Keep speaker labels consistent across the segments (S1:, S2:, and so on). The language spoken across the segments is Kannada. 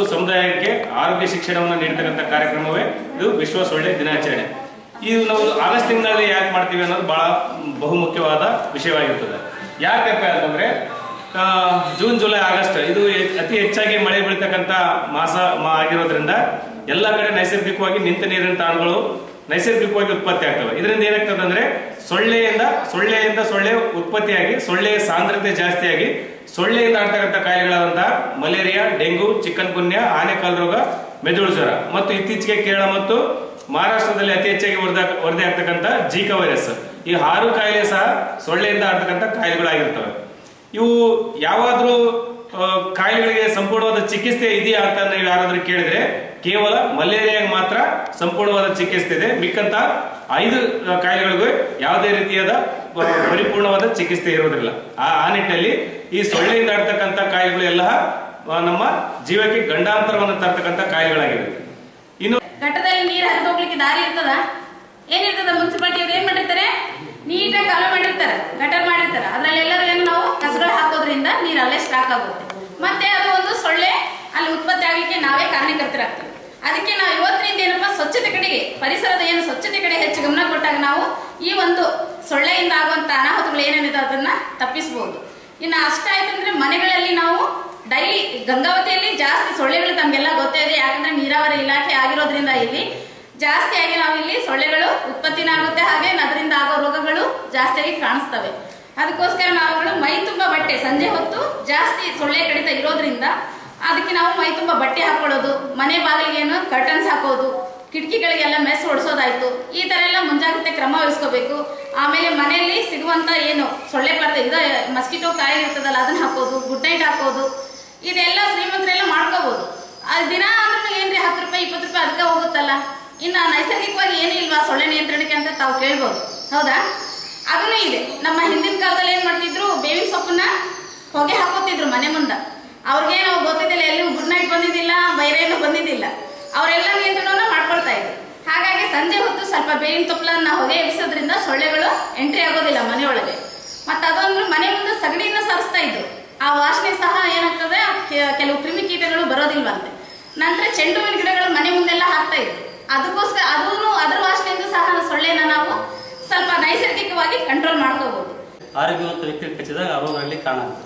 S1: ಸಮುದಾಯಕ್ಕೆ ಆರೋಗ್ಯ ಶಿಕ್ಷಣವನ್ನು ನೀಡತಕ್ಕಂಥ ಕಾರ್ಯಕ್ರಮವೇ ಇದು ವಿಶ್ವ ಸೊಳ್ಳೆ ದಿನಾಚರಣೆ ಇದು ನಾವು ಆಗಸ್ಟ್ ತಿಂಗಳಲ್ಲಿ ಯಾಕೆ ಮಾಡ್ತೀವಿ ಅನ್ನೋದು ಬಹಳ ಬಹುಮುಖ್ಯವಾದ ವಿಷಯವಾಗಿರ್ತದೆ ಯಾಕಪ್ಪ ಅಂತಂದ್ರೆ ಆ, ಜೂನ್ ಜುಲೈ ಆಗಸ್ಟ್ ಇದು ಹೆ- ಅತಿ ಹೆಚ್ಚಾಗಿ ಮಳೆ ಬೀಳ್ತಕ್ಕಂಥ ಮಾಸ ಮ- ಆಗಿರೋದ್ರಿಂದ ಎಲ್ಲ ಕಡೆ ನೈಸರ್ಗಿಕವಾಗಿ ನಿಂತ ನೀರಿನ ತಾಣಗಳು ನೈಸರ್ಗಿಕವಾಗಿ ಉತ್ಪತ್ತಿ ಆಗ್ತವೆ ಇದರಿಂದ ಏನಾಗ್ತದೆ ಅಂದ್ರೆ ಸೊಳ್ಳೆಯಿಂದ ಸೊಳ್ಳೆಯಿಂದ ಸೊಳ್ಳೆ ಉತ್ಪತ್ತಿಯಾಗಿ ಸೊಳ್ಳೆಯ ಸಾಂದ್ರತೆ ಜಾಸ್ತಿಯಾಗಿ ಸೊಳ್ಳೆಯಿಂದ ಆಗ್ತಕ್ಕಂಥ ಕಾಯಿಲೆಗಳಾದಂತಹ ಮಲೇರಿಯಾ ಡೆಂಗು ಚಿಕನ್ ಗುನ್ಯ ಆನೆಕಾಲ್ ರೋಗ ಮೆದುಳು ಜ್ವರ ಮತ್ತು ಇತ್ತೀಚೆಗೆ ಕೇರಳ ಮತ್ತು ಮಹಾರಾಷ್ಟ್ರದಲ್ಲಿ ಅತಿ ಹೆಚ್ಚಾಗಿ ವರದಿ ವರದಿ ಆಗ್ತಕ್ಕಂಥ ಜೀಕಾ ವೈರಸ್ ಈ ಆರು ಕಾಯಿಲೆ ಸಹ ಸೊಳ್ಳೆಯಿಂದ ಆಗ್ತಕ್ಕಂಥ ಕಾಯಿಲೆಗಳಾಗಿರ್ತವೆ ಇವು ಯಾವಾದ್ರೂ ಆ, ಕಾಯಿಲೆಗಳಿಗೆ ಸಂಪೂರ್ಣವಾದ ಚಿಕಿತ್ಸೆ ಇದೆಯಾ ಅಂತ ನೀವು ಯಾರಾದ್ರೂ ಕೇಳಿದ್ರೆ ಕೇವಲ ಮಲೇರಿಯಾಗೆ ಮಾತ್ರ ಸಂಪೂರ್ಣವಾದ ಚಿಕಿತ್ಸೆ ಇದೆ ಮಿಕ್ಕಂತ ಐದು ಆ, ಕಾಯಿಲೆಗಳಿಗೂ ಯಾವುದೇ ರೀತಿಯಾದ ಆ, ಪರಿಪೂರ್ಣವಾದ ಚಿಕಿತ್ಸೆ ಇರೋದಿಲ್ಲ ಆ ಆ ನಿಟ್ಟಿನಲ್ಲಿ ಈ ಸೊಳ್ಳೆಯಿಂದ ಆಗ್ತಕ್ಕಂಥ ಕಾಯಿಲೆಗಳು ಎಲ್ಲ ಆ, ನಮ್ಮ ಜೀವಕ್ಕೆ ಗಂಡಾಂತರವನ್ನು ತರ್ತಕ್ಕಂಥ ಕಾಯಿಲೆಗಳಾಗಿವೆ ಇನ್ನು
S2: ಘಟ್ಟದಲ್ಲಿ ನೀರು ಹರಿದು ಹೋಗ್ಲಿಕ್ಕೆ ದಾರಿ ಇರ್ತದ ಏನಿರ್ತದ ಮುನ್ಸಿಪಾಲಿಟಿ ಅವ್ರು ಏನ್ ಮಾಡಿರ್ತಾರೆ ನೀಟಾಗಿ ಕಾಲು ಮಾಡಿರ್ತಾರೆ ಗಟರ್ ಮಾಡಿರ್ತಾರೆ ಅದ್ರಲ್ಲಿ ಎಲ್ಲರೂ ಏನು ನಾವು ಕಸಗಳು ಹಾಕೋದ್ರಿಂದ ನೀರು ಅಲ್ಲೇ ಸ್ಟಾಕ್ ಆಗುತ್ತೆ ಮತ್ತೆ ಅದು ಒಂದು ಸೊಳ್ಳೆ ಅಲ್ಲಿ ಉತ್ಪತ್ತಿ ಆಗ್ಲಿಕ್ಕೆ ನಾವೇ ಕಾರಣಕರ್ತರಾಗ್ತೀವಿ ಅದಕ್ಕೆ ನಾವು ಇವತ್ತಿನಿಂದ ಏನಪ್ಪಾ ಸ್ವಚ್ಛತೆ ಕಡೆಗೆ ಪರಿಸರದ ಏನು ಸ್ವಚ್ಛತೆ ಕಡೆ ಹೆಚ್ಚು ಗಮನ ಕೊಟ್ಟಾಗ ನಾವು ಈ ಒಂದು ಸೊಳ್ಳೆಯಿಂದ ಆಗುವಂತ ಅನಾಹುತಗಳು ಏನೇನಿದೆ ಅದನ್ನ ತಪ್ಪಿಸಬಹುದು ಇನ್ನು ಅಷ್ಟಾಯ್ತು ಅಂದ್ರೆ ಮನೆಗಳಲ್ಲಿ ನಾವು ಡೈಲಿ ಗಂಗಾವತಿಯಲ್ಲಿ ಜಾಸ್ತಿ ಸೊಳ್ಳೆಗಳು ತಮಗೆಲ್ಲ ಗೊತ್ತೇ ಇದೆ ಯಾಕಂದ್ರೆ ನೀರಾವರಿ ಇಲಾಖೆ ಆಗಿರೋದ್ರಿಂದ ಇಲ್ಲಿ ಜಾಸ್ತಿಯಾಗಿ ನಾವು ಇಲ್ಲಿ ಸೊಳ್ಳೆಗಳು ಉತ್ಪತ್ತಿನ ಆಗುತ್ತೆ ಹಾಗೆ ಅದರಿಂದ ಆಗೋ ರೋಗಗಳು ಜಾಸ್ತಿಯಾಗಿ ಕಾಣಿಸ್ತವೆ ಅದಕ್ಕೋಸ್ಕರ ನಾವುಗಳು ಮೈ ತುಂಬ ಬಟ್ಟೆ ಸಂಜೆ ಹೊತ್ತು ಜಾಸ್ತಿ ಸೊಳ್ಳೆ ಕಡಿತ ಇರೋದ್ರಿಂದ ಅದಕ್ಕೆ ನಾವು ಮೈ ತುಂಬ ಬಟ್ಟೆ ಹಾಕೊಳ್ಳೋದು ಮನೆ ಬಾಗಿಲಿಗೆ ಏನು ಕರ್ಟನ್ಸ್ ಹಾಕೋದು ಕಿಟಕಿಗಳಿಗೆಲ್ಲ ಮೆಸ್ ಹೊಡ್ಸೋದಾಯ್ತು ಈ ತರ ಎಲ್ಲ ಮುಂಜಾಗ್ರತೆ ಕ್ರಮ ವಹಿಸ್ಕೋಬೇಕು ಆಮೇಲೆ ಮನೆಯಲ್ಲಿ ಸಿಗುವಂತ ಏನು ಸೊಳ್ಳೆ ಪರ್ದೆ ಇದು ಮಸ್ಕಿಟೋ ಕಾಯಿಲೆ ಇರ್ತದಲ್ಲ ಅದನ್ನ ಹಾಕೋದು ಗುಡ್ ನೈಟ್ ಹಾಕೋದು ಇದೆಲ್ಲ ಶ್ರೀಮಂತರೆಲ್ಲ ಮಾಡ್ಕೋಬಹುದು ಅದು ದಿನ ಅಂದ್ರೂ ಏನ್ರಿ ಹತ್ತು ರೂಪಾಯಿ ಇಪ್ಪತ್ತು ರೂಪಾಯಿ ಅದಕ್ಕೆ ಹೋಗುತ್ತಲ್ಲ ಇನ್ನು ನೈಸರ್ಗಿಕವಾಗಿ ಏನು ಇಲ್ವಾ ಸೊಳ್ಳೆ ನಿಯಂತ್ರಣಕ್ಕೆ ಅಂತ ತಾವು ಕೇಳ್ಬೋದು ಹೌದಾ ಅದನ್ನೂ ಇದೆ ನಮ್ಮ ಹಿಂದಿನ ಕಾಲದಲ್ಲಿ ಏನ್ ಮಾಡ್ತಿದ್ರು ಬೇವಿನ ಸೊಪ್ಪನ್ನ ಹೊಗೆ ಹಾಕೋತಿದ್ರು ಮನೆ ಮುಂದೆ ಅವ್ರಿಗೇನು ಗೊತ್ತಿದ್ದಿಲ್ಲ ಎಲ್ಲಿಯೂ ಗುಡ್ ನೈಟ್ ಬಂದಿದ್ದಿಲ್ಲ ಬೈರೇನು ಬಂದಿದ್ದಿಲ್ಲ ಅವರೆಲ್ಲ ನಿಯಂತ್ರಣವನ್ನ ಮಾಡ್ಕೊಳ್ತಾ ಇದ್ರು ಹಾಗಾಗಿ ಸಂಜೆ ಹೊತ್ತು ಸ್ವಲ್ಪ ಬೇವಿನ ತೊಪ್ಪಲನ್ನ ಹೊಗೆ ಎಬ್ಸೋದ್ರಿಂದ ಸೊಳ್ಳೆಗಳು ಎಂಟ್ರಿ ಆಗೋದಿಲ್ಲ ಮನೆಯೊಳಗೆ ಮತ್ತೆ ಅದೊಂದು ಮನೆ ಮುಂದೆ ಸಗಣಿಯನ್ನ ಸರಿಸ್ತಾ ಇದ್ರು ಆ ವಾಸನೆ ಸಹ ಏನಾಗ್ತದೆ ಕೆ- ಕೆಲವು ಕ್ರಿಮಿಕೀಟಗಳು ಬರೋದಿಲ್ವಂತೆ ನಂತರ ಚೆಂಡು ಹೂವಿನ ಗಿಡಗಳು ಮನೆ ಮುಂದೆಲ್ಲ ಹಾಕ್ತಾ ಇದ್ರು ಅದಕ್ಕೋಸ್ಕರ ಅದನ್ನು ಅದರ ವಾಸನೆಯಿಂದ ಸಹ ಸೊಳ್ಳೆನ ನಾವು ಸ್ವಲ್ಪ ನೈಸರ್ಗಿಕವಾಗಿ ಕಂಟ್ರೋಲ್ ಮಾಡ್ಕೋಬಹುದು
S3: ಆರೋಗ್ಯವಂತ ವ್ಯಕ್ತಿ ಕಚ್ಚಿದಾಗ ಆ ರೋಗಗಳಲ್ಲಿ ಕಾರಣ ಆಗುತ್ತೆ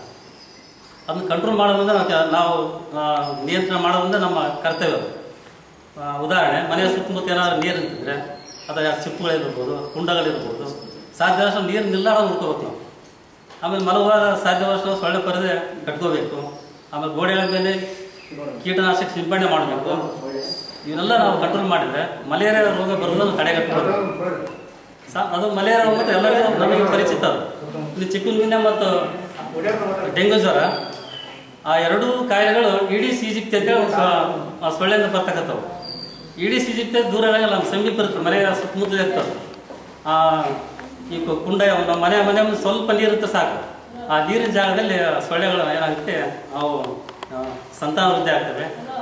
S3: ಅದನ್ನು ಕಂಟ್ರೋಲ್ ಮಾಡೋದ್ರಿಂದ ನಾವು ಕೆ- ನಾವು ಆ, ನಿಯಂತ್ರಣ ಮಾಡೋದ್ರಿಂದ ನಮ್ಮ ಕರ್ತವ್ಯ ಅದು. ಆ, ಉದಾಹರಣೆ ಮನೆಯ ಸುತ್ತಮುತ್ತ ಏನಾದ್ರು ನೀರು ನಿಂತಿದ್ರೆ ಅಥವಾ ಚಿಪ್ಪುಗಳಿರ್ಬೋದು ಕುಂಡಗಳಿರ್ಬೋದು ಸಾಧ್ಯವಷ್ಟು ನೀರು ನಿಲ್ಲಾರ ನೋಡ್ಕೋಬೇಕು ನಾವು ಆಮೇಲೆ ಮಲಗುವಾಗ ಸಾಧ್ಯವಷ್ಟು ಸೊಳ್ಳೆ ಪರದೆ ಕಟ್ಕೋಬೇಕು ಆಮೇಲೆ ಗೋಡೆಗಳ ಮೇಲೆ ಕೀಟನಾಶಕ ಸಿಂಪಡಣೆ ಮಾಡಬೇಕು ಇವನ್ನೆಲ್ಲ ನಾವು ಕಂಟ್ರೋಲ್ ಮಾಡಿದ್ರೆ ಮಲೇರಿಯಾ ರೋಗ ಬರೋದನ್ನು ತಡೆಗಟ್ಟಬಹುದು ಸಾ- ಅದು ಮಲೇರಿಯಾ ರೋಗ ಮತ್ತು ಎಲ್ಲರಿಗೂ ನಮಗೆ ಪರಿಚಿತ ಅದು ಇದು ಚಿಕ್ಕುನ್ಗುನ್ಯ ಮತ್ತು ಡೆಂಗು ಜ್ವರ ಆ ಎರಡೂ ಕಾಯಿಲೆಗಳು ಇಡೀ ಸೀಜಿಕ್ತೆ ಅಂತ ಹೇಳಿ ಸ್ವ- ಆ ಸೊಳ್ಳೆಯಿಂದ ಬರ್ತಕ್ಕಂಥವು ಇಡೀ ಸೀಜಿಕ್ತೆ ದೂರ ಇರಂಗಿಲ್ಲ, ನಮ್ಮ ಸಮೀಪ ಇರುತ್ತೆ ಮನೆಯ ಸುತ್ತಮುತ್ತಲೇ ಇರ್ತವೆ ಆ ಈ ಕು- ಕುಂಡ ನಮ್ಮ ಮನೆ ಮನೆ ಮುಂದೆ ಸ್ವಲ್ಪ ನೀರಿರುತ್ತೆ ಸಾಕು ಆ ನೀರಿನ ಜಾಗದಲ್ಲಿ ಆ ಸೊಳ್ಳೆಗಳು ಏನಾಗುತ್ತೆ ಅವು ಆ, ಸಂತಾನ ವೃದ್ಧಿ ಆಗ್ತವೆ